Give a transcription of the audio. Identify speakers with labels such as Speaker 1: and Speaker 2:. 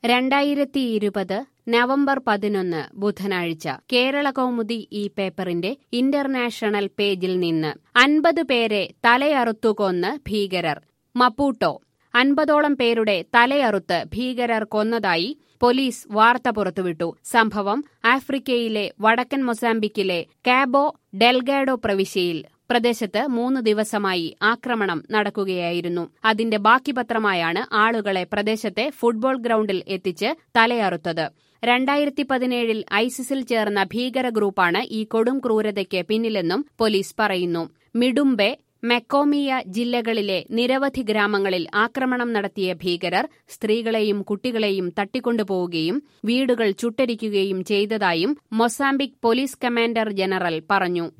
Speaker 1: രണ്ടായിരത്തി ഇരുപത് നവംബർ പതിനൊന്ന് ബുധനാഴ്ച കേരള കൗമുദി ഈ പേപ്പറിന്റെ ഇന്റർനാഷണൽ പേജിൽ നിന്ന് അൻപത് പേരെ തലയറുത്തുകൊന്ന് ഭീകരർ മപ്പൂട്ടോ അൻപതോളം പേരുടെ തലയറുത്ത് ഭീകരർ കൊന്നതായി പോലീസ് വാർത്ത പുറത്തുവിട്ടു സംഭവം ആഫ്രിക്കയിലെ വടക്കൻ മൊസാംബിക്കിലെ കാബോ ഡെൽഗാഡോ പ്രവിശ്യയിൽ പ്രദേശത്ത് മൂന്ന് ദിവസമായി ആക്രമണം നടക്കുകയായിരുന്നു അതിന്റെ ബാക്കി പത്രമായാണ് ആളുകളെ പ്രദേശത്തെ ഫുട്ബോൾ ഗ്രൗണ്ടിൽ എത്തിച്ച് തലയറുത്തത് രണ്ടായിരത്തി പതിനേഴിൽ ഐസിസിൽ ചേർന്ന ഭീകര ഗ്രൂപ്പാണ് ഈ കൊടും ക്രൂരതയ്ക്ക് പിന്നിലെന്നും പോലീസ് പറയുന്നു മിഡുംബെ മെക്കോമിയ ജില്ലകളിലെ നിരവധി ഗ്രാമങ്ങളിൽ ആക്രമണം നടത്തിയ ഭീകരർ സ്ത്രീകളെയും കുട്ടികളെയും തട്ടിക്കൊണ്ടുപോവുകയും വീടുകൾ ചുട്ടരിക്കുകയും ചെയ്തതായും മൊസാംബിക് പോലീസ് കമാൻഡർ ജനറൽ പറഞ്ഞു